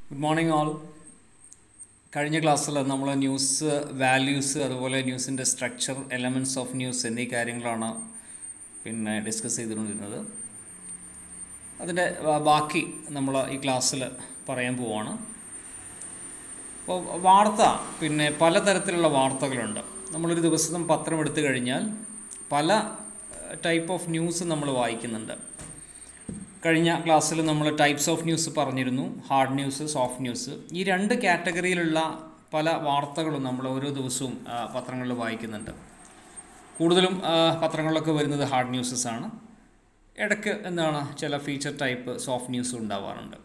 good morning all കഴിഞ്ഞ ക്ലാസ്സിൽ നമ്മൾ ന്യൂസ് വാല്യൂസ് അതുപോലെ ന്യൂസിൻ്റെ സ്ട്രക്ചർ എലമെൻറ്റ്സ് ഓഫ് ന്യൂസ് എന്നീ കാര്യങ്ങളാണ് പിന്നെ ഡിസ്കസ് ചെയ്തുകൊണ്ടിരുന്നത് അതിൻ്റെ ബാ- ബാക്കി നമ്മൾ ഈ ക്ലാസ്സിൽ പറയാൻ പോവാണ് അപ്പോൾ വാർത്ത പിന്നെ പലതരത്തിലുള്ള വാർത്തകളുണ്ട് നമ്മളൊരു ദിവസം പത്രം എടുത്തു കഴിഞ്ഞാൽ പല ടൈപ്പ് ഓഫ് ന്യൂസ് നമ്മൾ വായിക്കുന്നുണ്ട് കഴിഞ്ഞ ക്ലാസ്സിൽ നമ്മൾ ടൈപ്സ് ഓഫ് ന്യൂസ് പറഞ്ഞിരുന്നു ഹാർഡ് ന്യൂസ് സോഫ്റ്റ് ന്യൂസ് ഈ രണ്ട് കാറ്റഗറിയിലുള്ള പല വാർത്തകളും നമ്മൾ ഓരോ ദിവസവും ആ, പത്രങ്ങളിൽ വായിക്കുന്നുണ്ട് കൂടുതലും ആ, പത്രങ്ങളിലൊക്കെ വരുന്നത് ഹാർഡ് ന്യൂസസ് ആണ് ഇടയ്ക്ക് എന്താണ് ചില ഫീച്ചർ ടൈപ്പ് സോഫ്റ്റ് ന്യൂസും ഉണ്ടാവാറുണ്ട്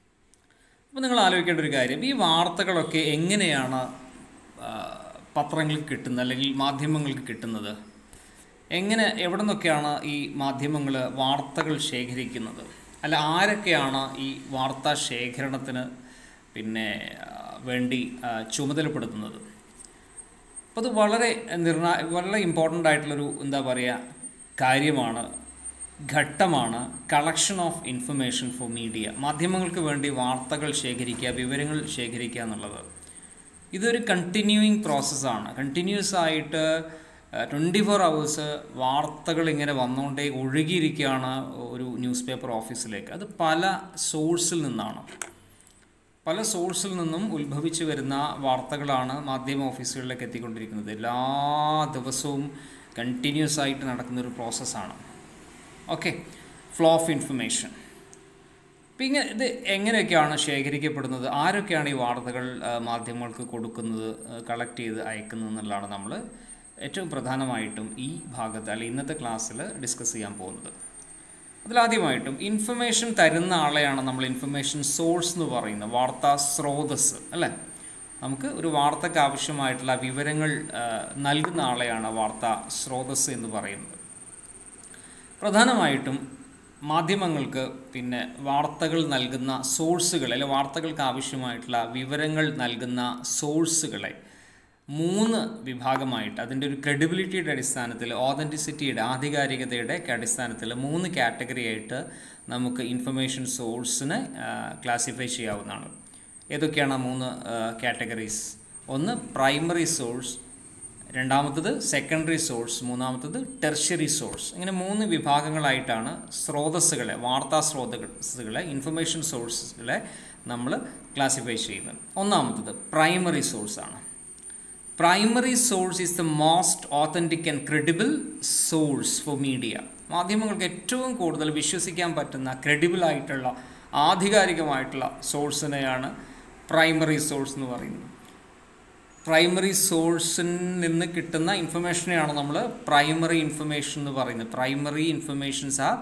അപ്പോൾ നിങ്ങൾ ആലോചിക്കേണ്ട ഒരു കാര്യം ഈ വാർത്തകളൊക്കെ എങ്ങനെയാണ് ആ, പത്രങ്ങൾക്ക് കിട്ടുന്നത് അല്ലെങ്കിൽ മാധ്യമങ്ങൾക്ക് കിട്ടുന്നത് എങ്ങനെ എവിടെ നിന്നൊക്കെയാണ് ഈ മാധ്യമങ്ങൾ വാർത്തകൾ ശേഖരിക്കുന്നത് അല്ല ആരൊക്കെയാണ് ഈ വാർത്താ ശേഖരണത്തിന് പിന്നെ ആ, വേണ്ടി ആ, ചുമതലപ്പെടുത്തുന്നത് അപ്പോൾ അത് വളരെ നിർണായ വളരെ ഇമ്പോർട്ടൻ്റ് ആയിട്ടുള്ളൊരു എന്താ പറയുക കാര്യമാണ് ഘട്ടമാണ് collection of information for media മാധ്യമങ്ങൾക്ക് വേണ്ടി വാർത്തകൾ ശേഖരിക്കുക വിവരങ്ങൾ ശേഖരിക്കുക എന്നുള്ളത് ഇതൊരു കണ്ടിന്യൂയിങ് പ്രോസസ്സാണ് കണ്ടിന്യൂസ് ആയിട്ട് ട്വൻറ്റി ഫോർ അവേഴ്സ് വാർത്തകൾ ഇങ്ങനെ വന്നുകൊണ്ടേ ഒഴുകിയിരിക്കുകയാണ് ഒരു ന്യൂസ് പേപ്പർ ഓഫീസിലേക്ക് അത് പല സോഴ്സിൽ നിന്നാണ് പല സോഴ്സിൽ നിന്നും ഉത്ഭവിച്ചു വരുന്ന വാർത്തകളാണ് മാധ്യമ ഓഫീസുകളിലേക്ക് എത്തിക്കൊണ്ടിരിക്കുന്നത് എല്ലാ ദിവസവും കണ്ടിന്യൂസ് ആയിട്ട് നടക്കുന്ന ഒരു പ്രോസസ്സാണ് ഓക്കെ ഫ്ലോ ഓഫ് ഇൻഫർമേഷൻ അപ്പം ഇങ്ങനെ ഇത് എങ്ങനെയൊക്കെയാണ് ശേഖരിക്കപ്പെടുന്നത് ആരൊക്കെയാണ് ഈ വാർത്തകൾ ആ, മാധ്യമങ്ങൾക്ക് കൊടുക്കുന്നത് കളക്ട് ചെയ്ത് അയക്കുന്നത് എന്നുള്ളതാണ് നമ്മൾ ഏറ്റവും പ്രധാനമായിട്ടും ഈ ഭാഗത്ത് അല്ലെങ്കിൽ ഇന്നത്തെ ക്ലാസ്സിൽ ഡിസ്കസ് ചെയ്യാൻ പോകുന്നത് അതിലാദ്യമായിട്ടും ഇൻഫർമേഷൻ തരുന്ന ആളെയാണ് നമ്മൾ ഇൻഫർമേഷൻ സോഴ്സ് എന്ന് പറയുന്നത് വാർത്താ സ്രോതസ് അല്ലേ നമുക്ക് ഒരു വാർത്തയ്ക്ക് ആവശ്യമായിട്ടുള്ള വിവരങ്ങൾ ആ, നൽകുന്ന ആളെയാണ് വാർത്താ സ്രോതസ് എന്ന് പറയുന്നത് പ്രധാനമായിട്ടും മാധ്യമങ്ങൾക്ക് പിന്നെ വാർത്തകൾ നൽകുന്ന സോഴ്സുകൾ അല്ലെങ്കിൽ വാർത്തകൾക്ക് ആവശ്യമായിട്ടുള്ള വിവരങ്ങൾ നൽകുന്ന സോഴ്സുകളെ മൂന്ന് വിഭാഗമായിട്ട് അതിൻ്റെ ഒരു ക്രെഡിബിലിറ്റിയുടെ അടിസ്ഥാനത്തിൽ ഓതൻറ്റിസിറ്റിയുടെ ആധികാരികതയുടെ ഒക്കെ അടിസ്ഥാനത്തിൽ മൂന്ന് കാറ്റഗറി ആയിട്ട് നമുക്ക് ഇൻഫർമേഷൻ സോഴ്സിനെ ക്ലാസിഫൈ ചെയ്യാവുന്നതാണ് ഏതൊക്കെയാണ് ആ മൂന്ന് കാറ്റഗറീസ് ഒന്ന് പ്രൈമറി സോഴ്സ് രണ്ടാമത്തത് സെക്കൻഡറി സോഴ്സ് മൂന്നാമത്തത് ടെർഷ്യറി സോഴ്സ് ഇങ്ങനെ മൂന്ന് വിഭാഗങ്ങളായിട്ടാണ് സ്രോതസ്സുകളെ വാർത്താ സ്രോതസ്സുകളെ ഇൻഫർമേഷൻ സോഴ്സുകളെ നമ്മൾ ക്ലാസിഫൈ ചെയ്യുന്നത് ഒന്നാമത്തത് പ്രൈമറി സോഴ്സാണ് primary source is the most authentic and credible source for media മാധ്യമങ്ങൾക്ക് ഏറ്റവും കൂടുതൽ വിശ്വസിക്കാൻ പറ്റുന്ന ക്രെഡിബിൾ ആയിട്ടുള്ള ആധികാരികമായിട്ടുള്ള സോഴ്സിനെയാണ് പ്രൈമറി സോഴ്സ് എന്ന് പറയുന്നത് പ്രൈമറി സോഴ്സിൽ നിന്ന് കിട്ടുന്ന ഇൻഫർമേഷനെയാണ് നമ്മൾ പ്രൈമറി ഇൻഫർമേഷൻ എന്ന് പറയുന്നത് primary informations are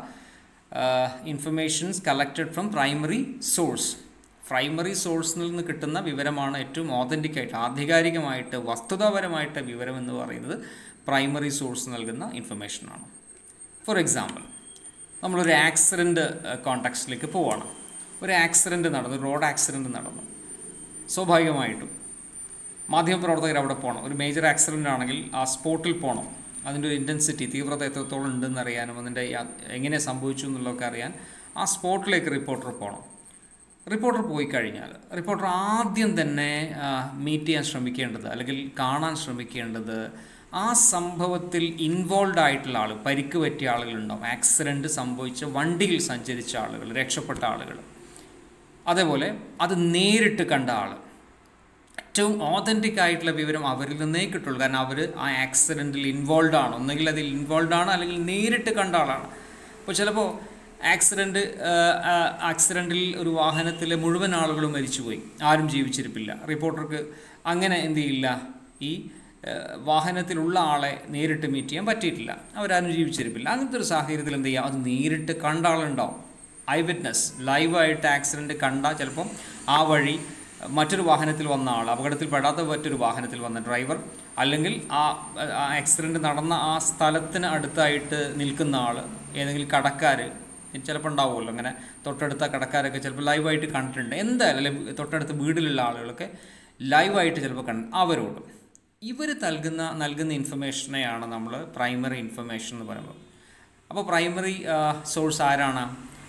informations collected from primary source primary സോഴ്സിൽ നിന്ന് കിട്ടുന്ന വിവരമാണ് ഏറ്റവും ഓതൻറ്റിക് ആയിട്ട് ആധികാരികമായിട്ട് വസ്തുതാപരമായിട്ട് വിവരം എന്ന് പറയുന്നത് പ്രൈമറി സോഴ്സ് നൽകുന്ന ഇൻഫർമേഷനാണ് ഫോർ എക്സാമ്പിൾ നമ്മളൊരു ആക്സിഡൻറ്റ് കോണ്ടാക്സിലേക്ക് പോവാണ് ഒരു ആക്സിഡൻറ്റ് നടന്നു റോഡ് ആക്സിഡൻറ്റ് നടന്നു സ്വാഭാവികമായിട്ടും മാധ്യമപ്രവർത്തകർ അവിടെ പോകണം ഒരു മേജർ ആക്സിഡൻ്റ് ആണെങ്കിൽ ആ സ്പോട്ടിൽ പോകണം അതിൻ്റെ ഒരു ഇൻറ്റൻസിറ്റി തീവ്രത എത്രത്തോളം ഉണ്ടെന്ന് അറിയാനും അതിൻ്റെ യാ- എങ്ങനെ സംഭവിച്ചു എന്നുള്ളതൊക്കെ അറിയാൻ ആ സ്പോട്ടിലേക്ക് റിപ്പോർട്ടർ പോകണം റിപ്പോർട്ടർ പോയി കഴിഞ്ഞാൽ റിപ്പോർട്ടർ ആദ്യം തന്നെ മീറ്റ് ചെയ്യാൻ ശ്രമിക്കേണ്ടത് അല്ലെങ്കിൽ കാണാൻ ശ്രമിക്കേണ്ടത് ആ സംഭവത്തിൽ ഇൻവോൾവ് ആയിട്ടുള്ള ആൾ പരിക്ക് പറ്റിയ ആളുകളുണ്ടാവും ആക്സിഡൻറ്റ് സംഭവിച്ച വണ്ടിയിൽ സഞ്ചരിച്ച ആളുകൾ രക്ഷപ്പെട്ട ആളുകൾ അതേപോലെ അത് നേരിട്ട് കണ്ട ആൾ ഏറ്റവും ഓതൻറ്റിക് ആയിട്ടുള്ള വിവരം അവരിൽ നിന്നേ കിട്ടുള്ളൂ കാരണം അവർ ആ ആക്സിഡൻറ്റിൽ ഇൻവോൾവ് ആണ് ഒന്നുകിൽ അതിൽ ഇൻവോൾവ് ആണ് അല്ലെങ്കിൽ നേരിട്ട് കണ്ട ആളാണ് അപ്പോൾ ചിലപ്പോൾ ആക്സിഡൻറ്റ് ആക്സിഡൻറ്റിൽ ഒരു വാഹനത്തിലെ മുഴുവൻ ആളുകളും മരിച്ചുപോയി ആരും ജീവിച്ചിരിപ്പില്ല റിപ്പോർട്ടർക്ക് അങ്ങനെ എന്ത് ചെയ്യില്ല ഈ ആ, വാഹനത്തിലുള്ള ആളെ നേരിട്ട് മീറ്റ് ചെയ്യാൻ പറ്റിയിട്ടില്ല അവരാരും ജീവിച്ചിരിപ്പില്ല അങ്ങനത്തെ ഒരു സാഹചര്യത്തിൽ എന്ത് ചെയ്യുക അത് നേരിട്ട് കണ്ട ആളുണ്ടാവും ഐ വിറ്റ്നസ് ലൈവായിട്ട് ആക്സിഡൻറ്റ് കണ്ട ചിലപ്പം ആ വഴി മറ്റൊരു വാഹനത്തിൽ വന്ന ആൾ അപകടത്തിൽ പെടാത്ത മറ്റൊരു വാഹനത്തിൽ വന്ന ഡ്രൈവർ അല്ലെങ്കിൽ ആ ആക്സിഡൻറ്റ് നടന്ന ആ സ്ഥലത്തിന് അടുത്തായിട്ട് നിൽക്കുന്ന ആൾ ഏതെങ്കിലും കടക്കാർ ചിലപ്പോൾ ഉണ്ടാവുമല്ലോ അങ്ങനെ തൊട്ടടുത്ത കടക്കാരൊക്കെ ചിലപ്പോൾ ലൈവായിട്ട് കണ്ടിട്ടുണ്ട് എന്തായാലും അല്ലെങ്കിൽ തൊട്ടടുത്ത വീട്ടിലുള്ള ആളുകളൊക്കെ ലൈവായിട്ട് ചിലപ്പോൾ കണ്ട് അവരോട് ഇവർ നൽകുന്ന നൽകുന്ന ഇൻഫർമേഷനെയാണ് നമ്മൾ പ്രൈമറി ഇൻഫർമേഷൻ എന്ന് പറയുമ്പോൾ അപ്പോൾ പ്രൈമറി സോഴ്സ് ആരാണ്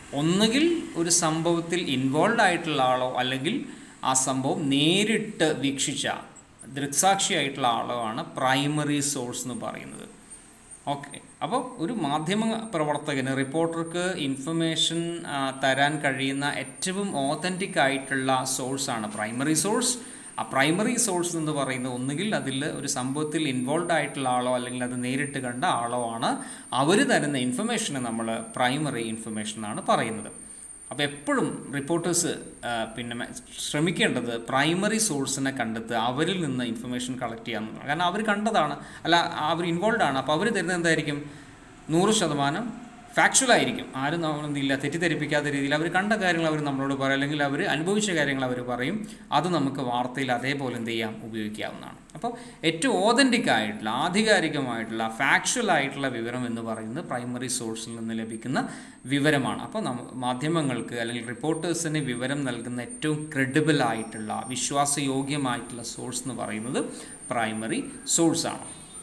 ഒന്നുകിൽ ഒരു സംഭവത്തിൽ ഇൻവോൾവ് ആയിട്ടുള്ള ആളോ അല്ലെങ്കിൽ ആ സംഭവം നേരിട്ട് വീക്ഷിച്ച ദൃക്സാക്ഷിയായിട്ടുള്ള ആളോ ആണ് പ്രൈമറി സോഴ്സ് എന്ന് പറയുന്നത് ഓക്കെ അപ്പോൾ ഒരു മാധ്യമ പ്രവർത്തകന് റിപ്പോർട്ടർക്ക് ഇൻഫർമേഷൻ തരാൻ കഴിയുന്ന ഏറ്റവും ഓതൻറ്റിക് ആയിട്ടുള്ള സോഴ്സാണ് പ്രൈമറി സോഴ്സ് ആ പ്രൈമറി സോഴ്സ് എന്ന് പറയുന്നത് ഒന്നുകിൽ അതിൽ ഒരു സംഭവത്തിൽ ഇൻവോൾവ് ആയിട്ടുള്ള ആളോ അല്ലെങ്കിൽ അത് നേരിട്ട് കണ്ട ആളോ ആണ് അവർ തരുന്ന ഇൻഫർമേഷനെ നമ്മൾ പ്രൈമറി ഇൻഫർമേഷൻ എന്നാണ് പറയുന്നത് അപ്പോൾ എപ്പോഴും റിപ്പോർട്ടേഴ്സ് പിന്നെ മ- ശ്രമിക്കേണ്ടത് പ്രൈമറി സോഴ്സിനെ കണ്ടെത്തുക അവരിൽ നിന്ന് ഇൻഫർമേഷൻ കളക്ട് ചെയ്യാമെന്നുള്ളത് കാരണം അവർ കണ്ടതാണ് അല്ല അവർ ഇൻവോൾവ് ആണ് അപ്പോൾ അവർ തരുന്നത് എന്തായിരിക്കും നൂറ് ശതമാനം ഫാക്ച്വൽ ആയിരിക്കും ആരും നമ്മളെന്തില്ല തെറ്റിദ്ധരിപ്പിക്കാത്ത രീതിയിൽ അവർ കണ്ട കാര്യങ്ങൾ അവർ നമ്മളോട് പറയും അല്ലെങ്കിൽ അവർ അനുഭവിച്ച കാര്യങ്ങൾ അവർ പറയും അത് നമുക്ക് വാർത്തയിൽ അതേപോലെ എന്ത് ചെയ്യാം ഉപയോഗിക്കാവുന്നതാണ് അപ്പോൾ ഏറ്റവും ഓതൻറ്റിക് ആയിട്ടുള്ള ആധികാരികമായിട്ടുള്ള ഫാക്ച്വൽ ആയിട്ടുള്ള വിവരം എന്ന് പറയുന്നത് പ്രൈമറി സോഴ്സിൽ നിന്ന് ലഭിക്കുന്ന വിവരമാണ് അപ്പോൾ നമ്മ മാധ്യമങ്ങൾക്ക് അല്ലെങ്കിൽ റിപ്പോർട്ടേഴ്സിന് വിവരം നൽകുന്ന ഏറ്റവും ക്രെഡിബിൾ ആയിട്ടുള്ള വിശ്വാസയോഗ്യമായിട്ടുള്ള സോഴ്സ് എന്ന് പറയുന്നത് പ്രൈമറി സോഴ്സാണ്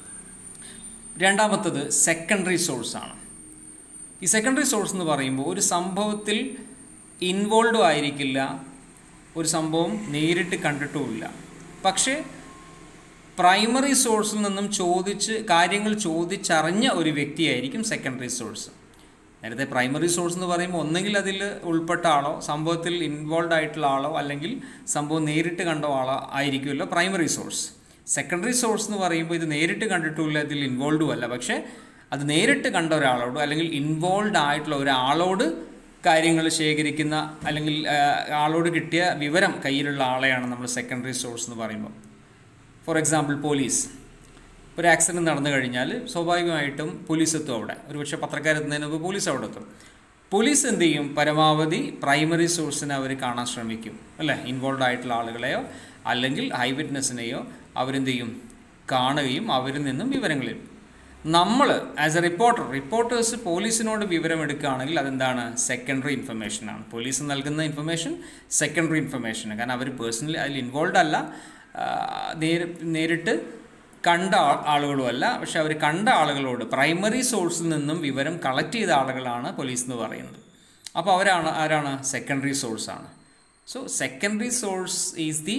രണ്ടാമത്തത് സെക്കൻഡറി സോഴ്സാണ് ഈ സെക്കൻഡറി സോഴ്സ് എന്ന് പറയുമ്പോൾ ഒരു സംഭവത്തിൽ ഇൻവോൾവ് ആയിരിക്കില്ല ഒരു സംഭവം നേരിട്ട് കണ്ടിട്ടുമില്ല പക്ഷേ പ്രൈമറി സോഴ്സിൽ നിന്നും ചോദിച്ച് കാര്യങ്ങൾ ചോദിച്ചറിഞ്ഞ ഒരു വ്യക്തിയായിരിക്കും സെക്കൻഡറി സോഴ്സ് നേരത്തെ പ്രൈമറി സോഴ്സ് എന്ന് പറയുമ്പോൾ ഒന്നെങ്കിൽ അതിൽ ഉൾപ്പെട്ട ആളോ സംഭവത്തിൽ ഇൻവോൾവ് ആയിട്ടുള്ള ആളോ അല്ലെങ്കിൽ സംഭവം നേരിട്ട് കണ്ട ആളോ ആയിരിക്കുമല്ലോ പ്രൈമറി സോഴ്സ് സെക്കൻഡറി സോഴ്സ് എന്ന് പറയുമ്പോൾ ഇത് നേരിട്ട് കണ്ടിട്ടുമില്ല ഇതിൽ ഇൻവോൾവും അല്ല പക്ഷേ അത് നേരിട്ട് കണ്ട ഒരാളോട് അല്ലെങ്കിൽ ഇൻവോൾവ് ആയിട്ടുള്ള ഒരാളോട് കാര്യങ്ങൾ ശേഖരിക്കുന്ന അല്ലെങ്കിൽ ആ, ആളോട് കിട്ടിയ വിവരം കയ്യിലുള്ള ആളെയാണ് നമ്മൾ സെക്കൻഡറി സോഴ്സ് എന്ന് പറയുമ്പോൾ ഫോർ എക്സാമ്പിൾ പോലീസ് ഒരു ആക്സിഡൻറ്റ് നടന്നു കഴിഞ്ഞാൽ സ്വാഭാവികമായിട്ടും പോലീസ് എത്തും അവിടെ ഒരുപക്ഷെ പത്രക്കാരെത്തുന്നതിന് മുമ്പ് പോലീസ് അവിടെ എത്തും പോലീസ് എന്ത് ചെയ്യും പരമാവധി പ്രൈമറി സോഴ്സിനെ അവർ കാണാൻ ശ്രമിക്കും അല്ലേ ഇൻവോൾവ് ആയിട്ടുള്ള ആളുകളെയോ അല്ലെങ്കിൽ ഐ വിറ്റ്നസിനെയോ അവരെന്ത് ചെയ്യും കാണുകയും അവരിൽ നിന്നും വിവരങ്ങളിൽ നമ്മൾ ആസ് എ റിപ്പോർട്ടർ റിപ്പോർട്ടേഴ്സ് പോലീസിനോട് വിവരം എടുക്കുകയാണെങ്കിൽ അതെന്താണ് സെക്കൻഡറി ഇൻഫർമേഷനാണ് പോലീസ് നൽകുന്ന ഇൻഫർമേഷൻ സെക്കൻഡറി ഇൻഫർമേഷൻ കാരണം അവർ പേഴ്സണലി അതിൽ ഇൻവോൾവ് അല്ല ആ, നേരി നേരിട്ട് കണ്ട ആ- ആളുകളും അല്ല പക്ഷെ അവർ കണ്ട ആളുകളോട് പ്രൈമറി സോഴ്സിൽ നിന്നും വിവരം കളക്ട് ചെയ്ത ആളുകളാണ് പോലീസ് എന്ന് പറയുന്നത് അപ്പോൾ അവരാണ് ആരാണ് സെക്കൻഡറി സോഴ്സാണ് so secondary source is the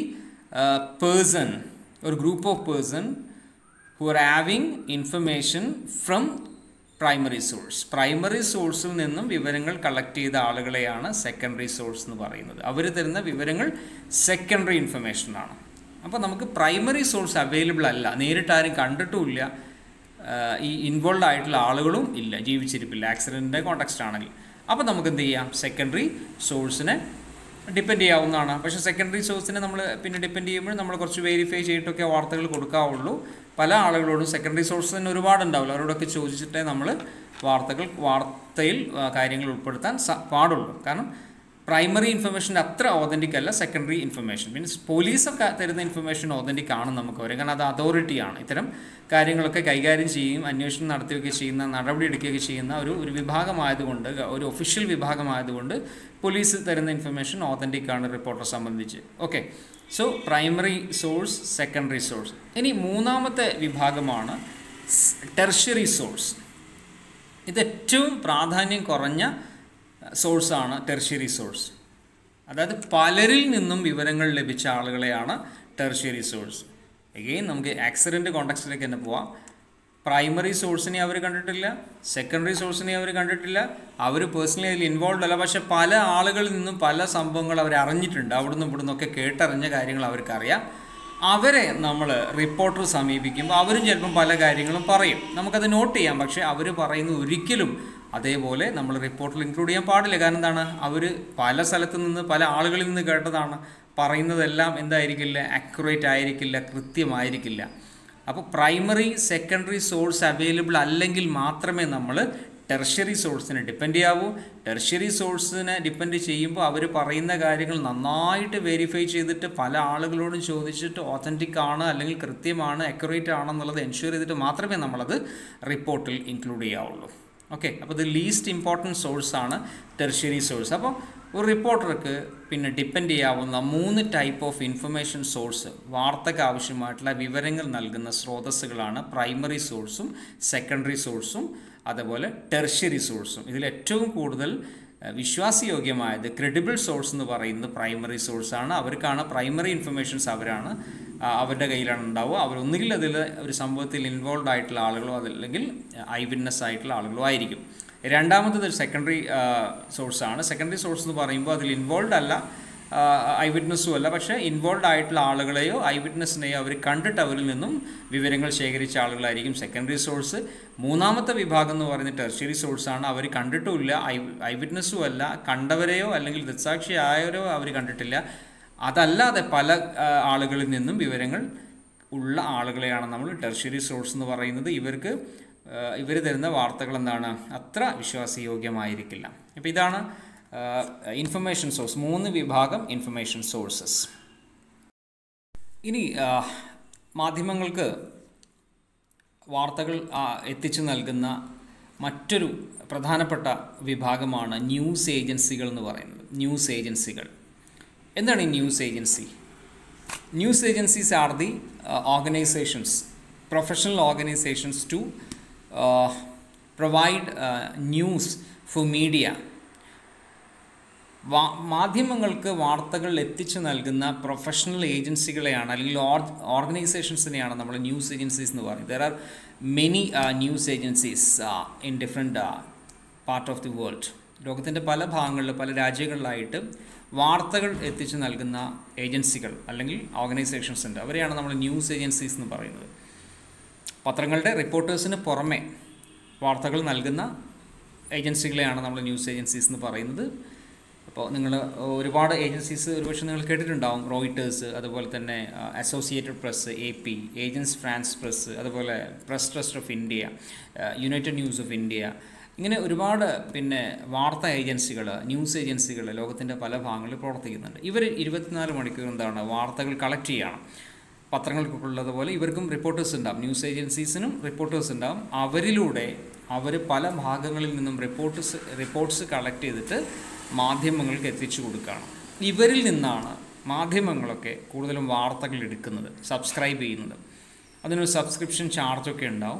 person ഒരു group of person who are having information from primary source primary സോഴ്സിൽ നിന്നും വിവരങ്ങൾ കളക്ട് ചെയ്ത ആളുകളെയാണ് സെക്കൻഡറി സോഴ്സ് എന്ന് പറയുന്നത് അവർ തരുന്ന വിവരങ്ങൾ സെക്കൻഡറി ഇൻഫർമേഷനാണ് അപ്പോൾ നമുക്ക് പ്രൈമറി സോഴ്സ് അവൈലബിൾ അല്ല നേരിട്ട് ആരും കണ്ടിട്ടുമില്ല ആഹ് ഈ ഇൻവോൾവ് ആയിട്ടുള്ള ആളുകളും ഇല്ല ജീവിച്ചിരിപ്പില്ല ആക്സിഡൻറ്റിൻ്റെ കോണ്ടക്സ്റ്റ് ആണെങ്കിൽ അപ്പോൾ നമുക്ക് എന്ത് ചെയ്യാം സെക്കൻഡറി സോഴ്സിനെ ഡിപ്പെൻഡ് ചെയ്യാവുന്നതാണ് പക്ഷേ സെക്കൻഡറി സോഴ്സിനെ നമ്മൾ പിന്നെ ഡിപ്പെൻഡ് ചെയ്യുമ്പോൾ നമ്മൾ കുറച്ച് വെരിഫൈ ചെയ്തിട്ടൊക്കെ വാർത്തകൾ കൊടുക്കാവുള്ളൂ പല ആളുകളോടും സെക്കൻഡറി സോഴ്സ് തന്നെ ഒരുപാടുണ്ടാവില്ല അവരോടൊക്കെ ചോദിച്ചിട്ടേ നമ്മൾ വാർത്തകൾ വാർത്തയിൽ ആ, കാര്യങ്ങൾ ഉൾപ്പെടുത്താൻ സ പാടുള്ളൂ കാരണം പ്രൈമറി ഇൻഫർമേഷൻ അത്ര ഓതൻറ്റിക് അല്ല സെക്കൻഡറി ഇൻഫർമേഷൻ മീൻസ് പോലീസൊക്കെ തരുന്ന ഇൻഫർമേഷൻ ഓതൻറ്റിക് ആണ് നമുക്ക് പറയാം കാരണം അത് അതോറിറ്റിയാണ് ഇത്തരം കാര്യങ്ങളൊക്കെ കൈകാര്യം ചെയ്യുകയും അന്വേഷണം നടത്തുകയൊക്കെ ചെയ്യുന്ന നടപടി എടുക്കുകയൊക്കെ ചെയ്യുന്ന ഒരു ഒരു വിഭാഗമായതുകൊണ്ട് ഒരു ഒഫീഷ്യൽ വിഭാഗമായതുകൊണ്ട് പോലീസ് തരുന്ന ഇൻഫർമേഷൻ ഓതൻറ്റിക് ആണ് റിപ്പോർട്ടറെ സംബന്ധിച്ച് okay so primary source secondary source ഇനി മൂന്നാമത്തെ വിഭാഗമാണ് ടെർഷ്യറി സോഴ്സ് ഇത് ഏറ്റവും പ്രാധാന്യം കുറഞ്ഞ സോഴ്സാണ് ടെർഷ്യറി സോഴ്സ് അതായത് പലരിൽ നിന്നും വിവരങ്ങൾ ലഭിച്ച ആളുകളെയാണ് ടെർഷ്യറി സോഴ്സ് എഗെയിൻ നമുക്ക് ആക്സിഡൻറ്റ് കോണ്ടക്സ്റ്റിലേക്ക് തന്നെ പോവാം പ്രൈമറി സോഴ്സിനെ അവർ കണ്ടിട്ടില്ല സെക്കൻഡറി സോഴ്സിനെ അവർ കണ്ടിട്ടില്ല അവർ പേഴ്സണലി അതിൽ ഇൻവോൾവ് അല്ല പക്ഷെ പല ആളുകളിൽ നിന്നും പല സംഭവങ്ങൾ അവർ അറിഞ്ഞിട്ടുണ്ട് അവിടുന്ന് ഇവിടുന്ന് ഒക്കെ കേട്ടറിഞ്ഞ കാര്യങ്ങൾ അവർക്കറിയാം അവരെ നമ്മൾ റിപ്പോർട്ടർ സമീപിക്കുമ്പോൾ അവരും ചിലപ്പം പല കാര്യങ്ങളും പറയും നമുക്കത് നോട്ട് ചെയ്യാം പക്ഷേ അവർ പറയുന്ന ഒരിക്കലും അതേപോലെ നമ്മൾ റിപ്പോർട്ടിൽ ഇൻക്ലൂഡ് ചെയ്യാൻ പാടില്ല കാരണം എന്താണ് അവർ പല സ്ഥലത്ത് നിന്ന് പല ആളുകളിൽ നിന്ന് കേട്ടതാണ് പറയുന്നതെല്ലാം എന്തായിരിക്കില്ല അക്യുറേറ്റ് ആയിരിക്കില്ല കൃത്യമായിരിക്കില്ല അപ്പോൾ പ്രൈമറി സെക്കൻഡറി സോഴ്സ് അവൈലബിൾ അല്ലെങ്കിൽ മാത്രമേ നമ്മൾ ടെർഷ്യറി സോഴ്സിനെ ഡിപ്പെൻഡ് ചെയ്യാവൂ ടെർഷ്യറി സോഴ്സിനെ ഡിപ്പെൻഡ് ചെയ്യുമ്പോൾ അവർ പറയുന്ന കാര്യങ്ങൾ നന്നായിട്ട് വെരിഫൈ ചെയ്തിട്ട് പല ആളുകളോടും ചോദിച്ചിട്ട് ഓതൻറ്റിക് ആണ് അല്ലെങ്കിൽ കൃത്യമാണ് അക്യുറേറ്റ് ആണെന്നുള്ളത് എൻഷുർ ചെയ്തിട്ട് മാത്രമേ നമ്മളത് റിപ്പോർട്ടിൽ ഇൻക്ലൂഡ് ചെയ്യാവുള്ളൂ ഓക്കെ അപ്പോൾ ഇത് ലീസ്റ്റ് ഇമ്പോർട്ടൻറ്റ് സോഴ്സാണ് ടെർഷ്യറി സോഴ്സ് അപ്പോൾ ഒരു റിപ്പോർട്ടർക്ക് പിന്നെ ഡിപ്പെൻഡ് ചെയ്യാവുന്ന മൂന്ന് ടൈപ്പ് ഓഫ് ഇൻഫർമേഷൻ സോഴ്സ് വാർത്തയ്ക്ക് ആവശ്യമായിട്ടുള്ള വിവരങ്ങൾ നൽകുന്ന സ്രോതസ്സുകളാണ് പ്രൈമറി സോഴ്സും സെക്കൻഡറി സോഴ്സും അതുപോലെ ടെർഷ്യറി സോഴ്സും ഇതിൽ ഏറ്റവും കൂടുതൽ ഏഹ്, വിശ്വാസയോഗ്യമായത് ക്രെഡിബിൾ സോഴ്സ് എന്ന് പറയുന്നത് പ്രൈമറി സോഴ്സാണ് അവർക്കാണ് പ്രൈമറി ഇൻഫർമേഷൻസ് അവരാണ് ആ, അവരുടെ കയ്യിലാണ് ഉണ്ടാവുക അവരൊന്നുകിൽ അതിൽ ഒരു സംഭവത്തിൽ ഇൻവോൾവ് ആയിട്ടുള്ള ആളുകളോ അതല്ലെങ്കിൽ ഐ വിറ്റ്നസ് ആയിട്ടുള്ള ആളുകളോ ആയിരിക്കും രണ്ടാമത്തത് ഒരു സെക്കൻഡറി സോഴ്സാണ് സെക്കൻഡറി സോഴ്സ് എന്ന് പറയുമ്പോൾ അതിൽ ഇൻവോൾവ് അല്ല ഐ വിറ്റ്നസ്സും അല്ല പക്ഷേ ഇൻവോൾവ് ആയിട്ടുള്ള ആളുകളെയോ ഐ വിറ്റ്നസ്സിനെയോ അവർ കണ്ടിട്ട് അവരിൽ നിന്നും വിവരങ്ങൾ ശേഖരിച്ച ആളുകളായിരിക്കും സെക്കൻഡറി സോഴ്സ് മൂന്നാമത്തെ വിഭാഗം എന്ന് പറയുന്നത് ടെർഷ്യറി സോഴ്സാണ് അവർ കണ്ടിട്ടുമില്ല ഐ ഐ വിറ്റ്നസ്സും അല്ല കണ്ടവരെയോ അല്ലെങ്കിൽ ദൃക്സാക്ഷി ആയവരോ അവർ കണ്ടിട്ടില്ല അതല്ലാതെ പല ആ, ആളുകളിൽ നിന്നും വിവരങ്ങൾ ഉള്ള ആളുകളെയാണ് നമ്മൾ ടെർഷ്യറി സോഴ്സ് എന്ന് പറയുന്നത് ഇവർക്ക് ഇവർ തരുന്ന വാർത്തകൾ എന്താണ് അത്ര വിശ്വാസയോഗ്യമായിരിക്കില്ല അപ്പോൾ ഇതാണ് ഇൻഫർമേഷൻ സോഴ്സ് മൂന്ന് വിഭാഗം ഇൻഫർമേഷൻ സോഴ്സസ് ഇനി ആ, മാധ്യമങ്ങൾക്ക് വാർത്തകൾ ആ, എത്തിച്ചു നൽകുന്ന മറ്റൊരു പ്രധാനപ്പെട്ട വിഭാഗമാണ് ന്യൂസ് ഏജൻസികൾ എന്ന് പറയുന്നത് ന്യൂസ് ഏജൻസികൾ എന്താണ് ഈ news agency news agencies are the organisations professional organisations to provide news for media വാ മാധ്യമങ്ങൾക്ക് വാർത്തകൾ എത്തിച്ചു നൽകുന്ന പ്രൊഫഷണൽ ഏജൻസികളെയാണ് അല്ലെങ്കിൽ ഓർഗനൈസേഷൻസിനെയാണ് നമ്മൾ ന്യൂസ് ഏജൻസീസ് എന്ന് പറയുന്നത് there are many news agencies in different part of the world ലോകത്തിൻ്റെ പല ഭാഗങ്ങളിൽ പല രാജ്യങ്ങളിലായിട്ട് വാർത്തകൾ എത്തിച്ചു നൽകുന്ന ഏജൻസികൾ അല്ലെങ്കിൽ ഓർഗനൈസേഷൻസ് ഉണ്ട് അവരെയാണ് നമ്മൾ ന്യൂസ് ഏജൻസീസ് എന്ന് പറയുന്നത് പത്രങ്ങളുടെ റിപ്പോർട്ടേഴ്സിന് പുറമെ വാർത്തകൾ നൽകുന്ന ഏജൻസികളെയാണ് നമ്മൾ ന്യൂസ് ഏജൻസീസ് എന്ന് പറയുന്നത് അപ്പോൾ നിങ്ങൾ ഒരുപാട് ഏജൻസീസ് ഒരുപക്ഷെ നിങ്ങൾ കേട്ടിട്ടുണ്ടാവും റോയിട്ടേഴ്സ് അതുപോലെ തന്നെ Associated Press A P Agence France Press അതുപോലെ Press Trust of India United News of India ഇങ്ങനെ ഒരുപാട് പിന്നെ വാർത്താ ഏജൻസികൾ ന്യൂസ് ഏജൻസികൾ ലോകത്തിൻ്റെ പല ഭാഗങ്ങളിൽ പ്രവർത്തിക്കുന്നുണ്ട് ഇവർ ഇരുപത്തിനാല് മണിക്കൂർ എന്താണ് വാർത്തകൾ കളക്ട് ചെയ്യണം പത്രങ്ങൾക്കൊക്കെ ഉള്ളതുപോലെ ഇവർക്കും റിപ്പോർട്ടേഴ്സ് ഉണ്ടാവും ന്യൂസ് ഏജൻസീസിനും റിപ്പോർട്ടേഴ്സ് ഉണ്ടാവും അവരിലൂടെ അവർ പല ഭാഗങ്ങളിൽ നിന്നും റിപ്പോർട്ട്സ് റിപ്പോർട്ട്സ് കളക്ട് ചെയ്തിട്ട് മാധ്യമങ്ങൾക്ക് എത്തിച്ചു കൊടുക്കുകയാണ് ഇവരിൽ നിന്നാണ് മാധ്യമങ്ങളൊക്കെ കൂടുതലും വാർത്തകൾ എടുക്കുന്നത് സബ്സ്ക്രൈബ് ചെയ്യുന്നത് അതിനൊരു സബ്സ്ക്രിപ്ഷൻ ചാർജൊക്കെ ഉണ്ടാവും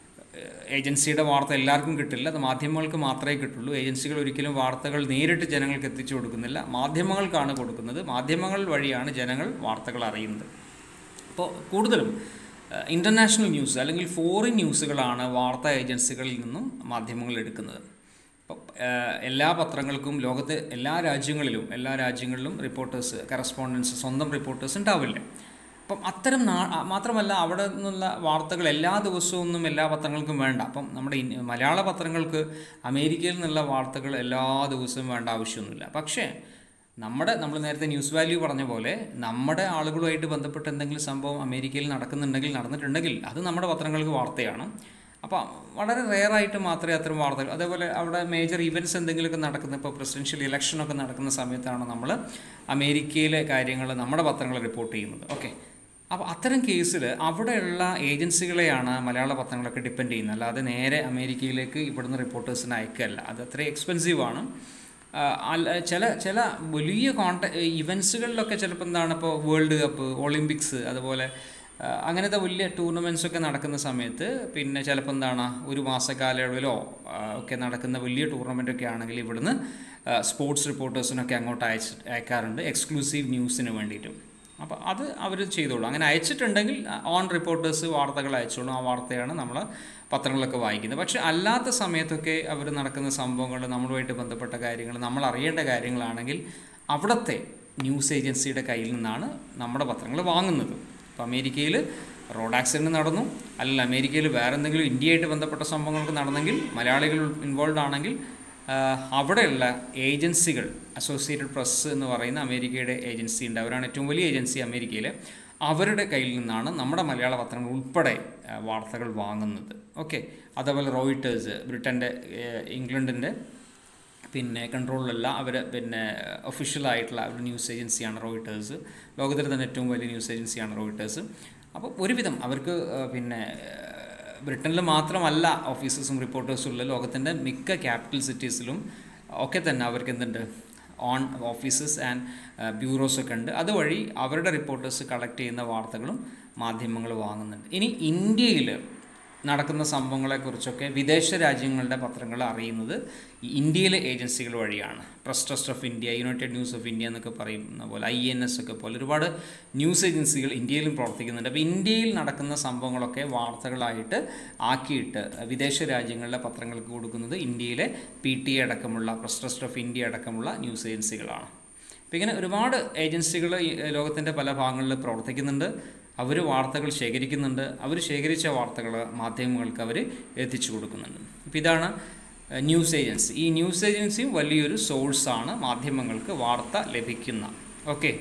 ഏജൻസിയുടെ വാർത്ത എല്ലാവർക്കും കിട്ടില്ല അത് മാധ്യമങ്ങൾക്ക് മാത്രമേ കിട്ടുള്ളൂ ഏജൻസികൾ ഒരിക്കലും വാർത്തകൾ നേരിട്ട് ജനങ്ങൾക്ക് എത്തിച്ചു കൊടുക്കുന്നില്ല മാധ്യമങ്ങൾക്കാണ് കൊടുക്കുന്നത് മാധ്യമങ്ങൾ വഴിയാണ് ജനങ്ങൾ വാർത്തകൾ അറിയുന്നത് അപ്പോൾ കൂടുതലും ഇൻ്റർനാഷണൽ ന്യൂസ് അല്ലെങ്കിൽ ഫോറിൻ ന്യൂസുകളാണ് വാർത്താ ഏജൻസികളിൽ നിന്നും മാധ്യമങ്ങൾ എടുക്കുന്നത് അപ്പോൾ എല്ലാ പത്രങ്ങൾക്കും ലോകത്തെ എല്ലാ രാജ്യങ്ങളിലും എല്ലാ രാജ്യങ്ങളിലും റിപ്പോർട്ടേഴ്സ് കറസ്പോണ്ടൻസ് സ്വന്തം റിപ്പോർട്ടേഴ്സ് ഉണ്ടാവില്ല അപ്പം അത്തരം നാ മാത്രമല്ല അവിടെ നിന്നുള്ള വാർത്തകൾ എല്ലാ ദിവസവും ഒന്നും എല്ലാ പത്രങ്ങൾക്കും വേണ്ട അപ്പം നമ്മുടെ മലയാള പത്രങ്ങൾക്ക് അമേരിക്കയിൽ നിന്നുള്ള വാർത്തകൾ എല്ലാ ദിവസവും വേണ്ട ആവശ്യമൊന്നുമില്ല പക്ഷേ നമ്മുടെ നമ്മൾ നേരത്തെ ന്യൂസ് വാല്യൂ പറഞ്ഞ പോലെ നമ്മുടെ ആളുകളുമായിട്ട് ബന്ധപ്പെട്ട് എന്തെങ്കിലും സംഭവം അമേരിക്കയിൽ നടക്കുന്നുണ്ടെങ്കിൽ നടന്നിട്ടുണ്ടെങ്കിൽ അത് നമ്മുടെ പത്രങ്ങൾക്ക് വാർത്തയാണ് അപ്പോൾ വളരെ റെയറായിട്ട് മാത്രമേ അത്തരം വാർത്തകൾ അതേപോലെ അവിടെ മേജർ ഇവൻറ്റ്സ് എന്തെങ്കിലുമൊക്കെ നടക്കുന്ന ഇപ്പോൾ പ്രസിഡൻഷ്യൽ ഇലക്ഷനൊക്കെ നടക്കുന്ന സമയത്താണ് നമ്മൾ അമേരിക്കയിലെ കാര്യങ്ങൾ നമ്മുടെ പത്രങ്ങൾ റിപ്പോർട്ട് ചെയ്യുന്നത് ഓക്കെ അപ്പോൾ അത്തരം കേസിൽ അവിടെയുള്ള ഏജൻസികളെയാണ് മലയാള പത്രങ്ങളൊക്കെ ഡിപ്പെൻഡ് ചെയ്യുന്നത് അല്ലാതെ നേരെ അമേരിക്കയിലേക്ക് ഇവിടുന്ന് റിപ്പോർട്ടേഴ്സിനെ അയക്കല്ല അത് അത്ര എക്സ്പെൻസീവാണ് അല്ല ചില ചില വലിയ കോണ്ട ഇവൻസുകളിലൊക്കെ ചിലപ്പോൾ എന്താണ് ഇപ്പോൾ വേൾഡ് കപ്പ് ഒളിമ്പിക്സ് അതുപോലെ അങ്ങനത്തെ വലിയ ടൂർണമെൻറ്റ്സ് ഒക്കെ നടക്കുന്ന സമയത്ത് പിന്നെ ചിലപ്പോൾ എന്താണ് ഒരു മാസ കാലയളവിലോ ഒക്കെ നടക്കുന്ന വലിയ ടൂർണമെൻ്റ് ഒക്കെ ആണെങ്കിൽ ഇവിടുന്ന് സ്പോർട്സ് റിപ്പോർട്ടേഴ്സിനൊക്കെ അങ്ങോട്ട് അയച്ച് അയക്കാറുണ്ട് എക്സ്ക്ലൂസീവ് ന്യൂസിന് വേണ്ടിയിട്ടും അപ്പോൾ അത് അവർ ചെയ്തോളൂ അങ്ങനെ അയച്ചിട്ടുണ്ടെങ്കിൽ ഓൺ റിപ്പോർട്ടേഴ്സ് വാർത്തകൾ അയച്ചോളൂ ആ വാർത്തയാണ് നമ്മൾ പത്രങ്ങളൊക്കെ വായിക്കുന്നത് പക്ഷെ അല്ലാത്ത സമയത്തൊക്കെ അവർ നടക്കുന്ന സംഭവങ്ങൾ നമ്മളുമായിട്ട് ബന്ധപ്പെട്ട കാര്യങ്ങൾ നമ്മൾ അറിയേണ്ട കാര്യങ്ങളാണെങ്കിൽ അവിടുത്തെ ന്യൂസ് ഏജൻസിയുടെ കയ്യിൽ നിന്നാണ് നമ്മുടെ പത്രങ്ങൾ വാങ്ങുന്നത് ഇപ്പോൾ അമേരിക്കയിൽ റോഡ് ആക്സിഡൻറ്റ് നടന്നു അല്ലെങ്കിൽ അമേരിക്കയിൽ വേറെ എന്തെങ്കിലും ഇന്ത്യയായിട്ട് ബന്ധപ്പെട്ട സംഭവങ്ങൾക്ക് നടന്നെങ്കിൽ മലയാളികൾ ഇൻവോൾവ് ആണെങ്കിൽ അവിടെയുള്ള ഏജൻസികൾ അസോസിയേറ്റഡ് പ്രസ് എന്ന് പറയുന്ന അമേരിക്കയുടെ ഏജൻസി ഉണ്ട് അവരാണ് ഏറ്റവും വലിയ ഏജൻസി അമേരിക്കയിൽ അവരുടെ കയ്യിൽ നിന്നാണ് നമ്മുടെ മലയാള പത്രങ്ങൾ ഉൾപ്പെടെ വാർത്തകൾ വാങ്ങുന്നത് ഓക്കെ അതേപോലെ റോയിട്ടേഴ്സ് ബ്രിട്ടൻ്റെ ഇംഗ്ലണ്ടിൻ്റെ പിന്നെ കൺട്രോളിലല്ല അവർ പിന്നെ ഒഫീഷ്യലായിട്ടുള്ള ഒരു ന്യൂസ് ഏജൻസിയാണ് റോയിട്ടേഴ്സ് ലോകത്തിലെ തന്നെ ഏറ്റവും വലിയ ന്യൂസ് ഏജൻസിയാണ് റോയിട്ടേഴ്സ് അപ്പോൾ ഒരുവിധം അവർക്ക് പിന്നെ ബ്രിട്ടനിൽ മാത്രമല്ല ഓഫീസേഴ്സും റിപ്പോർട്ടേഴ്സും ഉള്ള ലോകത്തിൻ്റെ മിക്ക ക്യാപിറ്റൽ സിറ്റീസിലും ഒക്കെ തന്നെ അവർക്ക് എന്തുണ്ട് ഓൺ ഓഫീസസ് ആൻഡ് ബ്യൂറോസ് ഒക്കെ ഉണ്ട് അതുവഴി അവരുടെ റിപ്പോർട്ടേഴ്സ് കളക്ട് ചെയ്യുന്ന വാർത്തകളും മാധ്യമങ്ങൾ വാങ്ങുന്നുണ്ട് ഇനി ഇന്ത്യയിൽ നടക്കുന്ന സംഭവങ്ങളെക്കുറിച്ചൊക്കെ വിദേശ രാജ്യങ്ങളുടെ പത്രങ്ങൾ അറിയുന്നത് ഈ ഇന്ത്യയിലെ ഏജൻസികൾ വഴിയാണ് Press Trust of India United News of India എന്നൊക്കെ പറയുന്ന പോലെ ഐ എൻ എസ് ഒക്കെ പോലെ ഒരുപാട് ന്യൂസ് ഏജൻസികൾ ഇന്ത്യയിലും പ്രവർത്തിക്കുന്നുണ്ട് അപ്പോൾ ഇന്ത്യയിൽ നടക്കുന്ന സംഭവങ്ങളൊക്കെ വാർത്തകളായിട്ട് ആക്കിയിട്ട് വിദേശ രാജ്യങ്ങളിലെ പത്രങ്ങൾക്ക് കൊടുക്കുന്നത് ഇന്ത്യയിലെ പി ടി എ അടക്കമുള്ള പ്രസ് ട്രസ്റ്റ് ഓഫ് ഇന്ത്യ അടക്കമുള്ള ന്യൂസ് ഏജൻസികളാണ് അപ്പോൾ ഇങ്ങനെ ഒരുപാട് ഏജൻസികൾ ഈ ലോകത്തിൻ്റെ പല ഭാഗങ്ങളിൽ പ്രവർത്തിക്കുന്നുണ്ട് അവർ വാർത്തകൾ ശേഖരിക്കുന്നുണ്ട് അവർ ശേഖരിച്ച വാർത്തകൾ മാധ്യമങ്ങൾക്ക് അവർ എത്തിച്ചു കൊടുക്കുന്നുണ്ട് അപ്പോൾ ഇതാണ് ഏഹ്, ന്യൂസ് ഏജൻസി ഈ ന്യൂസ് ഏജൻസിയും വലിയൊരു സോഴ്സാണ് മാധ്യമങ്ങൾക്ക് വാർത്ത ലഭിക്കുന്ന ഓക്കെ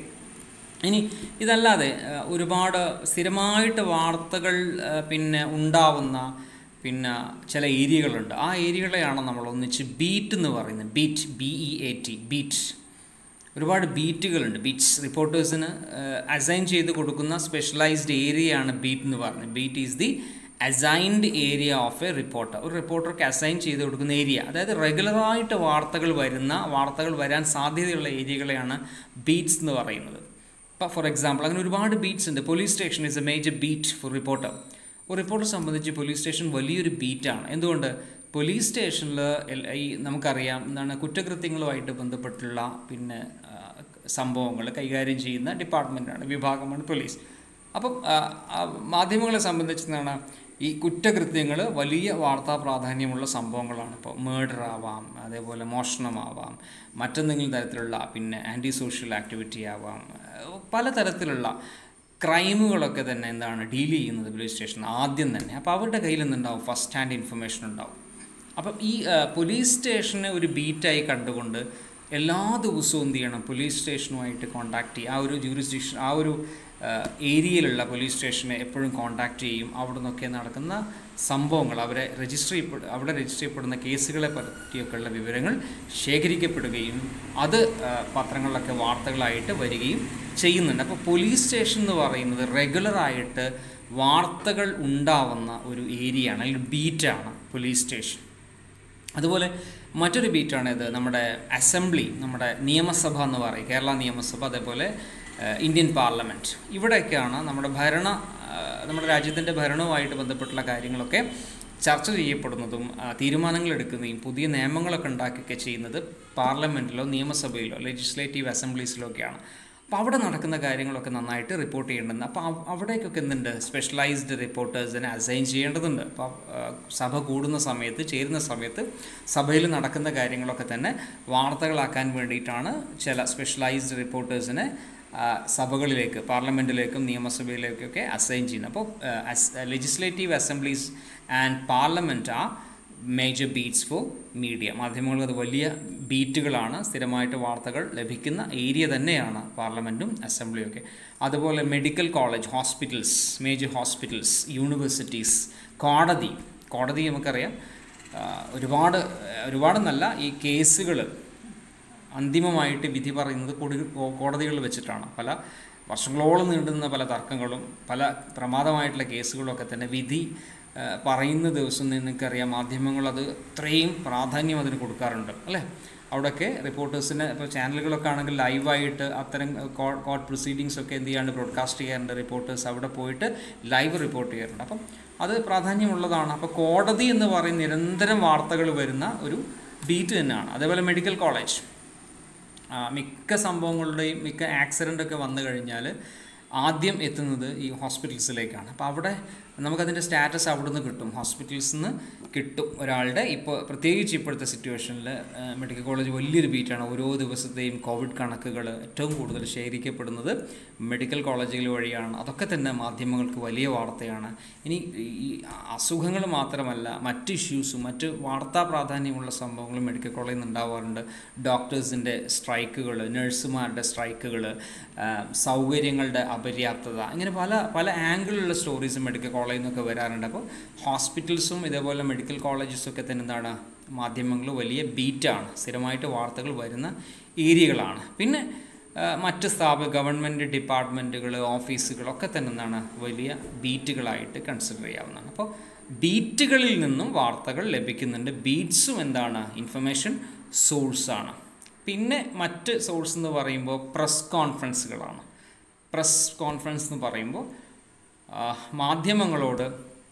ഇനി ഇതല്ലാതെ ഏഹ്, ഒരുപാട് സ്ഥിരമായിട്ട് വാർത്തകൾ ഏഹ്, പിന്നെ ഉണ്ടാവുന്ന പിന്നെ ചില ഏരിയകളുണ്ട് ആ ഏരിയകളെയാണ് നമ്മൾ ഒന്നിച്ച് ബീറ്റ് എന്ന് പറയുന്നത് beat B E A T beat ഒരുപാട് ബീറ്റുകളുണ്ട് ബീറ്റ്സ് റിപ്പോർട്ടേഴ്സിന് അസൈൻ ചെയ്ത് കൊടുക്കുന്ന സ്പെഷ്യലൈസ്ഡ് ഏരിയയാണ് ബീറ്റ് എന്ന് പറയുന്നത് beat is the assigned area of a reporter ഒരു റിപ്പോർട്ടർക്ക് അസൈൻ ചെയ്ത് കൊടുക്കുന്ന ഏരിയ അതായത് റെഗുലറായിട്ട് വാർത്തകൾ വരുന്ന വാർത്തകൾ വരാൻ സാധ്യതയുള്ള ഏരിയകളെയാണ് ബീറ്റ്സ് എന്ന് പറയുന്നത് ഇപ്പോൾ ഫോർ എക്സാമ്പിൾ അങ്ങനെ ഒരുപാട് ബീറ്റ്സ് ഉണ്ട് police station is a major beat for reporter ഒരു റിപ്പോർട്ടർ സംബന്ധിച്ച് പോലീസ് സ്റ്റേഷൻ വലിയൊരു ബീറ്റാണ് എന്തുകൊണ്ട് പോലീസ് സ്റ്റേഷനിൽ ഈ നമുക്കറിയാം എന്താണ് കുറ്റകൃത്യങ്ങളുമായിട്ട് ബന്ധപ്പെട്ടുള്ള പിന്നെ ആ, സംഭവങ്ങൾ കൈകാര്യം ചെയ്യുന്ന ഡിപ്പാർട്ട്മെൻറ്റാണ് വിഭാഗമാണ് പോലീസ് അപ്പം ആ, ആ, മാധ്യമങ്ങളെ സംബന്ധിച്ച് എന്താണ് ഈ കുറ്റകൃത്യങ്ങൾ വലിയ വാർത്താ പ്രാധാന്യമുള്ള സംഭവങ്ങളാണ് ഇപ്പോൾ മേർഡർ ആവാം അതേപോലെ മോഷണമാവാം മറ്റെന്തെങ്കിലും തരത്തിലുള്ള പിന്നെ ആൻറ്റി സോഷ്യൽ ആക്ടിവിറ്റി ആവാം ഏഹ് പലതരത്തിലുള്ള ക്രൈമുകളൊക്കെ തന്നെ എന്താണ് ഡീൽ ചെയ്യുന്നത് പോലീസ് സ്റ്റേഷൻ ആദ്യം തന്നെ അപ്പോൾ അവരുടെ കയ്യിൽ നിന്നുണ്ടാവും ഫസ്റ്റ് ഹാൻഡ് ഇൻഫർമേഷൻ ഉണ്ടാവും അപ്പം ഈ ആ, പോലീസ് സ്റ്റേഷനെ ഒരു ബീറ്റായി കണ്ടുകൊണ്ട് എല്ലാ ദിവസവും എന്ത് ചെയ്യണം പോലീസ് സ്റ്റേഷനുമായിട്ട് കോൺടാക്ട് ചെയ്യും ആ ഒരു ജൂറിസ്ഡിക്ഷൻ ആ ഒരു ആ, ഏരിയയിലുള്ള പോലീസ് സ്റ്റേഷനെ എപ്പോഴും കോൺടാക്ട് ചെയ്യും അവിടെ നിന്നൊക്കെ നടക്കുന്ന സംഭവങ്ങൾ അവരെ രജിസ്റ്റർ ചെയ്യപ്പെടു അവിടെ രജിസ്റ്റർ ചെയ്യപ്പെടുന്ന കേസുകളെ പറ്റിയൊക്കെയുള്ള വിവരങ്ങൾ ശേഖരിക്കപ്പെടുകയും അത് ആ, പത്രങ്ങളിലൊക്കെ വാർത്തകളായിട്ട് വരികയും ചെയ്യുന്നുണ്ട് അപ്പോൾ പോലീസ് സ്റ്റേഷൻ എന്ന് പറയുന്നത് റെഗുലറായിട്ട് വാർത്തകൾ ഉണ്ടാവുന്ന ഒരു ഏരിയയാണ് അല്ലെങ്കിൽ ബീറ്റാണ് പോലീസ് സ്റ്റേഷൻ അതുപോലെ മറ്റൊരു ബീറ്റാണ് ഇത് നമ്മുടെ അസംബ്ലി നമ്മുടെ നിയമസഭ എന്ന് പറയും കേരള നിയമസഭ അതേപോലെ ഏഹ്, ഇന്ത്യൻ പാർലമെൻറ്റ് ഇവിടെയൊക്കെയാണ് നമ്മുടെ ഭരണ ഏഹ്, നമ്മുടെ രാജ്യത്തിൻ്റെ ഭരണവുമായിട്ട് ബന്ധപ്പെട്ടുള്ള കാര്യങ്ങളൊക്കെ ചർച്ച ചെയ്യപ്പെടുന്നതും ആ, തീരുമാനങ്ങൾ എടുക്കുന്നതും പുതിയ നിയമങ്ങളൊക്കെ ഉണ്ടാക്കുകയൊക്കെ ചെയ്യുന്നത് പാർലമെൻറ്റിലോ നിയമസഭയിലോ ലെജിസ്ലേറ്റീവ് അസംബ്ലീസിലോ ഒക്കെയാണ് അപ്പോൾ അവിടെ നടക്കുന്ന കാര്യങ്ങളൊക്കെ നന്നായിട്ട് റിപ്പോർട്ട് ചെയ്യേണ്ടതുണ്ട് അപ്പോൾ അവ- അവിടേക്കൊക്കെ എന്തുണ്ട് സ്പെഷ്യലൈസ്ഡ് റിപ്പോർട്ടേഴ്സിനെ അസൈൻ ചെയ്യേണ്ടതുണ്ട് അപ്പോൾ ആ, സഭ കൂടുന്ന സമയത്ത് ചേരുന്ന സമയത്ത് സഭയിൽ നടക്കുന്ന കാര്യങ്ങളൊക്കെ തന്നെ വാർത്തകളാക്കാൻ വേണ്ടിയിട്ടാണ് ചില സ്പെഷ്യലൈസ്ഡ് റിപ്പോർട്ടേഴ്സിനെ ആ, സഭകളിലേക്ക് പാർലമെൻറ്റിലേക്കും നിയമസഭയിലേക്കൊക്കെ അസൈൻ ചെയ്യുന്നത് അപ്പോൾ legislative assemblies and parliament are major beats for media മാധ്യമങ്ങൾക്ക് അത് വലിയ ബീറ്റുകളാണ് സ്ഥിരമായിട്ട് വാർത്തകൾ ലഭിക്കുന്ന ഏരിയ തന്നെയാണ് പാർലമെൻറ്റും അസംബ്ലിയും ഒക്കെ അതുപോലെ medical college hospitals major hospitals universities കോടതി കോടതി നമുക്കറിയാം ആ, ഒരുപാട് ഒരുപാടെന്നല്ല ഈ കേസുകൾ അന്തിമമായിട്ട് വിധി പറയുന്നത് കൊടി കോടതികളിൽ വെച്ചിട്ടാണ് പല വർഷങ്ങളോളം നീണ്ടുനിന്ന പല തർക്കങ്ങളും പല പ്രമാദമായിട്ടുള്ള കേസുകളും ഒക്കെ തന്നെ വിധി ആ, പറയുന്ന ദിവസം നിങ്ങൾക്കറിയാം മാധ്യമങ്ങൾ അത് അത്രയും പ്രാധാന്യം അതിന് കൊടുക്കാറുണ്ട് അല്ലേ അവിടെയൊക്കെ റിപ്പോർട്ടേഴ്സിന് ഇപ്പോൾ ചാനലുകളൊക്കെ ആണെങ്കിൽ ലൈവായിട്ട് അത്തരം കോർട്ട് പ്രൊസീഡിങ്സ് ഒക്കെ എന്ത് ചെയ്യാണ്ട് ബ്രോഡ്കാസ്റ്റ് ചെയ്യാറുണ്ട് റിപ്പോർട്ടേഴ്സ് അവിടെ പോയിട്ട് ലൈവ് റിപ്പോർട്ട് ചെയ്യാറുണ്ട് അപ്പം അത് പ്രാധാന്യമുള്ളതാണ് അപ്പോൾ കോടതി എന്ന് പറയുന്ന നിരന്തരം വാർത്തകൾ വരുന്ന ഒരു ബീറ്റ് തന്നെയാണ് അതേപോലെ മെഡിക്കൽ കോളേജ് ആ, മിക്ക സംഭവങ്ങളുടെയും മിക്ക ആക്സിഡൻ്റ് ഒക്കെ വന്നു കഴിഞ്ഞാൽ ആദ്യം എത്തുന്നത് ഈ ഹോസ്പിറ്റൽസിലേക്കാണ് അപ്പോൾ അവിടെ നമുക്കതിൻ്റെ സ്റ്റാറ്റസ് അവിടുന്ന് കിട്ടും ഹോസ്പിറ്റൽസിൽ നിന്ന് കിട്ടും ഒരാളുടെ ഇപ്പോൾ പ്രത്യേകിച്ച് ഇപ്പോഴത്തെ സിറ്റുവേഷനിൽ മെഡിക്കൽ കോളേജ് വലിയൊരു ബീറ്റാണ് ഓരോ ദിവസത്തെയും കോവിഡ് കണക്കുകൾ ഏറ്റവും കൂടുതൽ ശേഖരിക്കപ്പെടുന്നത് മെഡിക്കൽ കോളേജുകൾ വഴിയാണ് അതൊക്കെ തന്നെ മാധ്യമങ്ങൾക്ക് വലിയ വാർത്തയാണ് ഇനി ഈ അസുഖങ്ങൾ മാത്രമല്ല മറ്റ് ഇഷ്യൂസും മറ്റ് വാർത്താ പ്രാധാന്യമുള്ള സംഭവങ്ങളും മെഡിക്കൽ കോളേജിൽ നിന്ന് ഉണ്ടാവാറുണ്ട് ഡോക്ടേഴ്സിൻ്റെ സ്ട്രൈക്കുകൾ നഴ്സുമാരുടെ സ്ട്രൈക്കുകൾ സൗകര്യങ്ങളുടെ അപര്യാപ്തത ഇങ്ങനെ പല പല ആംഗിളിലുള്ള സ്റ്റോറീസ് മെഡിക്കൽ കോളേജിൽ നിന്നൊക്കെ വരാറുണ്ട് അപ്പോൾ ഹോസ്പിറ്റൽസും ഇതേപോലെ മെഡിക്കൽ കോളേജസും ഒക്കെ തന്നെ എന്താണ് മാധ്യമങ്ങൾ വലിയ ബീറ്റാണ് സ്ഥിരമായിട്ട് വാർത്തകൾ വരുന്ന ഏരിയകളാണ് പിന്നെ ആ, മറ്റ് സ്ഥാപ ഗവൺമെൻറ് ഡിപ്പാർട്ട്മെൻറ്റുകൾ ഓഫീസുകളൊക്കെ തന്നെ എന്താണ് വലിയ ബീറ്റുകളായിട്ട് കൺസിഡർ ചെയ്യാവുന്നതാണ് അപ്പോൾ ബീറ്റുകളിൽ നിന്നും വാർത്തകൾ ലഭിക്കുന്നുണ്ട് ബീറ്റ്സും എന്താണ് ഇൻഫർമേഷൻ സോഴ്സാണ് പിന്നെ മറ്റ് സോഴ്സ് എന്ന് പറയുമ്പോൾ പ്രസ് കോൺഫറൻസുകളാണ് പ്രസ് കോൺഫറൻസ് എന്ന് പറയുമ്പോൾ ആ, മാധ്യമങ്ങളോട്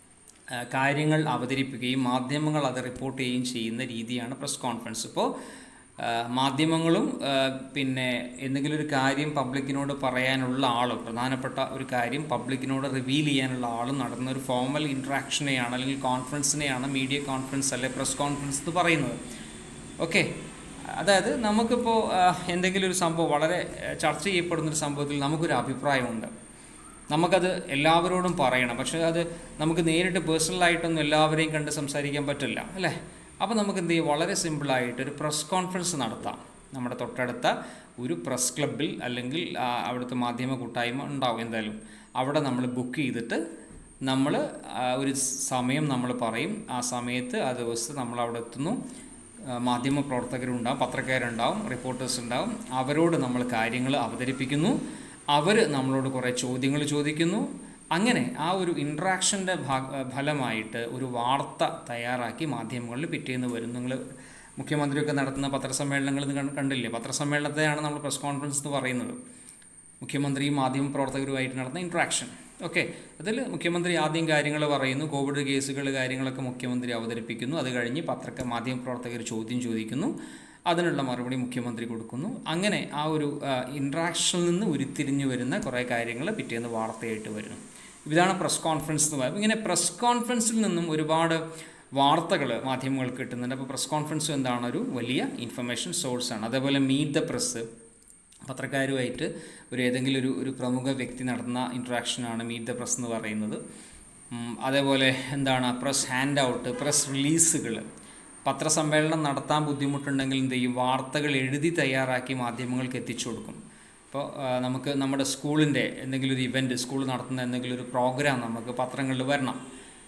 ആ, കാര്യങ്ങൾ അവതരിപ്പിക്കുകയും മാധ്യമങ്ങൾ അത് റിപ്പോർട്ട് ചെയ്യുകയും ചെയ്യുന്ന രീതിയാണ് പ്രസ് കോൺഫറൻസ് ഇപ്പോൾ ആ, മാധ്യമങ്ങളും ആ, പിന്നെ എന്തെങ്കിലും ഒരു കാര്യം പബ്ലിക്കിനോട് പറയാനുള്ള ആളും പ്രധാനപ്പെട്ട ഒരു കാര്യം പബ്ലിക്കിനോട് റിവീൽ ചെയ്യാനുള്ള ആളും നടന്ന ഒരു ഫോർമൽ ഇൻട്രാക്ഷനെയാണ് അല്ലെങ്കിൽ കോൺഫറൻസിനെയാണ് മീഡിയ കോൺഫറൻസ് അല്ലെ പ്രസ് കോൺഫറൻസ് എന്ന് പറയുന്നത് ഓക്കെ അതായത് നമുക്കിപ്പോൾ ആ, എന്തെങ്കിലും ഒരു സംഭവം വളരെ ആ, ചർച്ച ചെയ്യപ്പെടുന്ന ഒരു സംഭവത്തിൽ നമുക്കൊരു അഭിപ്രായമുണ്ട് നമുക്കത് എല്ലാവരോടും പറയണം പക്ഷേ അത് നമുക്ക് നേരിട്ട് പേഴ്സണലായിട്ടൊന്നും എല്ലാവരെയും കണ്ട് സംസാരിക്കാൻ പറ്റില്ല അല്ലേ അപ്പോൾ നമുക്ക് എന്ത് ചെയ്യും വളരെ സിമ്പിളായിട്ട് ഒരു പ്രസ് കോൺഫറൻസ് നടത്താം നമ്മുടെ തൊട്ടടുത്ത ഒരു പ്രസ് ക്ലബിൽ അല്ലെങ്കിൽ ആ, അവിടുത്തെ മാധ്യമ കൂട്ടായ്മ ഉണ്ടാവും എന്തായാലും അവിടെ നമ്മൾ ബുക്ക് ചെയ്തിട്ട് നമ്മൾ ഒരു സമയം നമ്മൾ പറയും ആ സമയത്ത് ആ ദിവസത്തെ നമ്മൾ അവിടെ എത്തുന്നു ആ, മാധ്യമ പ്രവർത്തകരുണ്ടാവും പത്രക്കാരുണ്ടാവും റിപ്പോർട്ടേഴ്സ് ഉണ്ടാവും അവരോട് നമ്മൾ കാര്യങ്ങൾ അവതരിപ്പിക്കുന്നു അവർ നമ്മളോട് കുറേ ചോദ്യങ്ങൾ ചോദിക്കുന്നു അങ്ങനെ ആ ഒരു ഇൻട്രാക്ഷൻ്റെ ഫലമായിട്ട് ഒരു വാർത്ത തയ്യാറാക്കി മാധ്യമങ്ങളിൽ പിറ്റേന്ന് വരും നിങ്ങൾ മുഖ്യമന്ത്രിയൊക്കെ നടത്തുന്ന പത്രസമ്മേളനങ്ങൾ നിങ്ങൾ കണ്ടില്ലേ പത്രസമ്മേളനത്തെയാണ് നമ്മൾ പ്രസ് കോൺഫറൻസ് എന്ന് പറയുന്നത് മുഖ്യമന്ത്രിയും മാധ്യമ പ്രവർത്തകരുമായിട്ട് നടന്ന ഇൻട്രാക്ഷൻ ഓക്കെ അതിൽ മുഖ്യമന്ത്രി ആദ്യം കാര്യങ്ങൾ പറയുന്നു കോവിഡ് കേസുകൾ കാര്യങ്ങളൊക്കെ മുഖ്യമന്ത്രി അവതരിപ്പിക്കുന്നു അത് കഴിഞ്ഞ് പത്രക്ക മാധ്യമ പ്രവർത്തകർ ചോദ്യം ചോദിക്കുന്നു അതിനുള്ള മറുപടി മുഖ്യമന്ത്രി കൊടുക്കുന്നു അങ്ങനെ ആ ഒരു ഇൻട്രാക്ഷനിൽ നിന്ന് ഉരുത്തിരിഞ്ഞു വരുന്ന കുറേ കാര്യങ്ങൾ പിറ്റേന്ന് വാർത്തയായിട്ട് വരുന്നു ഇതാണ് പ്രസ് കോൺഫറൻസ് എന്ന് പറയുന്നത് ഇങ്ങനെ പ്രസ് കോൺഫറൻസിൽ നിന്നും ഒരുപാട് വാർത്തകൾ മാധ്യമങ്ങൾക്ക് കിട്ടുന്നുണ്ട് അപ്പോൾ പ്രസ് കോൺഫറൻസ് എന്താണ് ഒരു വലിയ ഇൻഫർമേഷൻ സോഴ്സാണ് അതേപോലെ മീറ്റ് ദ പ്രസ് പത്രക്കാരുമായിട്ട് ഒരു ഏതെങ്കിലും ഒരു ഒരു പ്രമുഖ വ്യക്തി നടത്തുന്ന ഇൻട്രാക്ഷനാണ് മീറ്റ് ദ പ്രസ് എന്ന് പറയുന്നത് ഉം, അതേപോലെ എന്താണ് പ്രസ് ഹാൻഡ് ഔട്ട് പ്രസ് റിലീസുകൾ പത്രസമ്മേളനം നടത്താൻ ബുദ്ധിമുട്ടുണ്ടെങ്കിൽ എന്ത് ചെയ്യും വാർത്തകൾ എഴുതി തയ്യാറാക്കി മാധ്യമങ്ങൾക്ക് എത്തിച്ചു കൊടുക്കും ഇപ്പോൾ നമുക്ക് നമ്മുടെ സ്കൂളിൻ്റെ എന്തെങ്കിലും ഒരു ഇവൻറ്റ് സ്കൂൾ നടത്തുന്ന എന്തെങ്കിലും ഒരു പ്രോഗ്രാം നമുക്ക് പത്രങ്ങളിൽ വരണം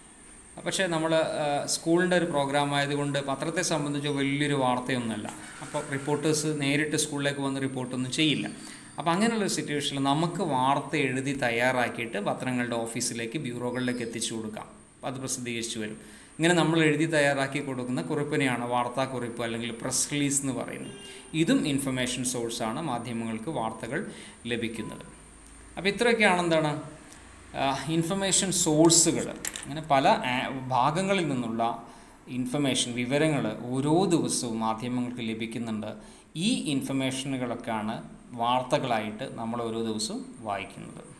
പക്ഷേ നമ്മൾ സ്കൂളിൻ്റെ ഒരു പ്രോഗ്രാം ആയതുകൊണ്ട് പത്രത്തെ സംബന്ധിച്ച് വലിയൊരു വാർത്തയൊന്നുമല്ല അപ്പോൾ റിപ്പോർട്ടേഴ്സ് നേരിട്ട് സ്കൂളിലേക്ക് വന്ന് റിപ്പോർട്ടൊന്നും ചെയ്യില്ല അപ്പോൾ അങ്ങനെയുള്ള ഒരു സിറ്റുവേഷനിൽ നമുക്ക് വാർത്ത എഴുതി തയ്യാറാക്കിയിട്ട് പത്രങ്ങളുടെ ഓഫീസിലേക്ക് ബ്യൂറോകളിലേക്ക് എത്തിച്ചു കൊടുക്കാം അത് പ്രസിദ്ധീകരിച്ചു വരും ഇങ്ങനെ നമ്മൾ എഴുതി തയ്യാറാക്കി കൊടുക്കുന്ന കുറിപ്പിനെയാണ് വാർത്താക്കുറിപ്പ് അല്ലെങ്കിൽ പ്രസ് റിലീസ് എന്ന് പറയുന്നത് ഇതും ഇൻഫർമേഷൻ സോഴ്സാണ് മാധ്യമങ്ങൾക്ക് വാർത്തകൾ ലഭിക്കുന്നത് അപ്പോൾ ഇത്രയൊക്കെയാണ് എന്താണ് ഇൻഫർമേഷൻ സോഴ്സുകൾ അങ്ങനെ പല ആ- ഭാഗങ്ങളിൽ നിന്നുള്ള ഇൻഫർമേഷൻ വിവരങ്ങൾ ഓരോ ദിവസവും മാധ്യമങ്ങൾക്ക് ലഭിക്കുന്നുണ്ട് ഈ ഇൻഫർമേഷനുകളൊക്കെയാണ് വാർത്തകളായിട്ട് നമ്മൾ ഓരോ ദിവസവും വായിക്കുന്നത്